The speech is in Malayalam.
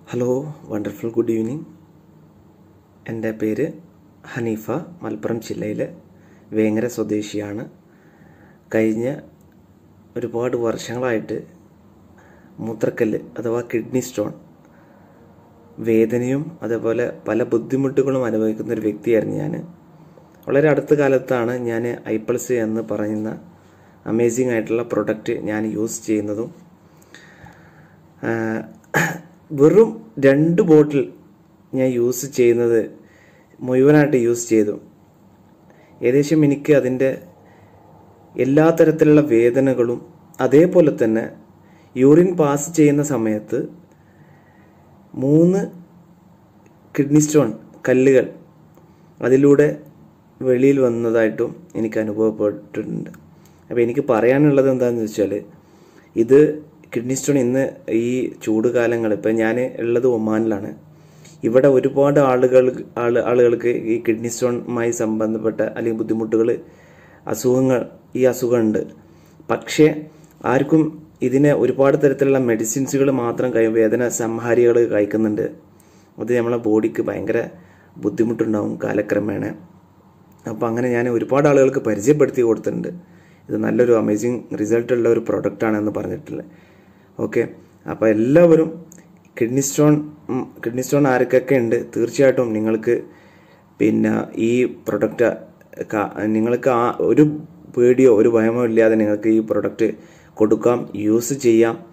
ഹലോ വണ്ടർഫുൾ ഗുഡ് ഈവനിങ് എൻ്റെ പേര് ഹനീഫ മലപ്പുറം ജില്ലയിലെ വേങ്ങര സ്വദേശിയാണ് കഴിഞ്ഞ ഒരുപാട് വർഷങ്ങളായിട്ട് മൂത്രക്കല്ല് അഥവാ കിഡ്നി സ്റ്റോൺ വേദനയും അതേപോലെ പല ബുദ്ധിമുട്ടുകളും അനുഭവിക്കുന്ന ഒരു വ്യക്തിയായിരുന്നു ഞാൻ വളരെ അടുത്ത കാലത്താണ് ഞാൻ ഐപ്പൾസ് എന്ന് പറയുന്ന അമേസിംഗ് ആയിട്ടുള്ള പ്രൊഡക്റ്റ് ഞാൻ യൂസ് ചെയ്യുന്നതും ആ, വെറും രണ്ട് ബോട്ടിൽ ഞാൻ യൂസ് ചെയ്യുന്നത് മുഴുവനായിട്ട് യൂസ് ചെയ്തു ഏകദേശം എനിക്ക് അതിൻ്റെ എല്ലാ തരത്തിലുള്ള വേദനകളും അതേപോലെ തന്നെ യൂറിൻ പാസ് ചെയ്യുന്ന സമയത്ത് മൂന്ന് കിഡ്നി സ്റ്റോൺ കല്ലുകൾ അതിലൂടെ വെളിയിൽ വന്നതായിട്ടും എനിക്ക് അനുഭവപ്പെട്ടിട്ടുണ്ട് അപ്പോൾ എനിക്ക് പറയാനുള്ളത് എന്താണെന്ന് വെച്ചാൽ ഇത് കിഡ്നി സ്റ്റോൺ ഇന്ന് ഈ ചൂട് കാലങ്ങൾ ഇപ്പം ഞാൻ ഉള്ളത് ഒമാനിലാണ് ഇവിടെ ഒരുപാട് ആളുകൾ ആൾ ആളുകൾക്ക് ഈ കിഡ്നി സ്റ്റോണുമായി സംബന്ധപ്പെട്ട അല്ലെങ്കിൽ ബുദ്ധിമുട്ടുകൾ അസുഖങ്ങൾ ഈ അസുഖമുണ്ട് പക്ഷേ ആർക്കും ഇതിന് ഒരുപാട് തരത്തിലുള്ള മെഡിസിൻസുകൾ മാത്രം കൈ വേദന സംഹാരികൾ കഴിക്കുന്നുണ്ട് അത് നമ്മളെ ബോഡിക്ക് ഭയങ്കര ബുദ്ധിമുട്ടുണ്ടാവും കാലക്രമേണ അപ്പോൾ അങ്ങനെ ഞാൻ ഒരുപാട് ആളുകൾക്ക് പരിചയപ്പെടുത്തി കൊടുത്തിട്ടുണ്ട് ഇത് നല്ലൊരു അമേസിങ് റിസൾട്ട് ഉള്ള ഒരു പ്രൊഡക്റ്റാണെന്ന് പറഞ്ഞിട്ടുള്ളത് ഓക്കെ അപ്പോൾ എല്ലാവരും kidney stone um, kidney stone ആർക്കൊക്കെ ഉണ്ട് തീർച്ചയായിട്ടും നിങ്ങൾക്ക് പിന്നെ ഈ പ്രൊഡക്റ്റ് നിങ്ങൾക്ക് ആ ഒരു പേടിയോ ഒരു ഭയമോ ഇല്ലാതെ നിങ്ങൾക്ക് ഈ പ്രൊഡക്റ്റ് കൊടുക്കാം യൂസ് ചെയ്യാം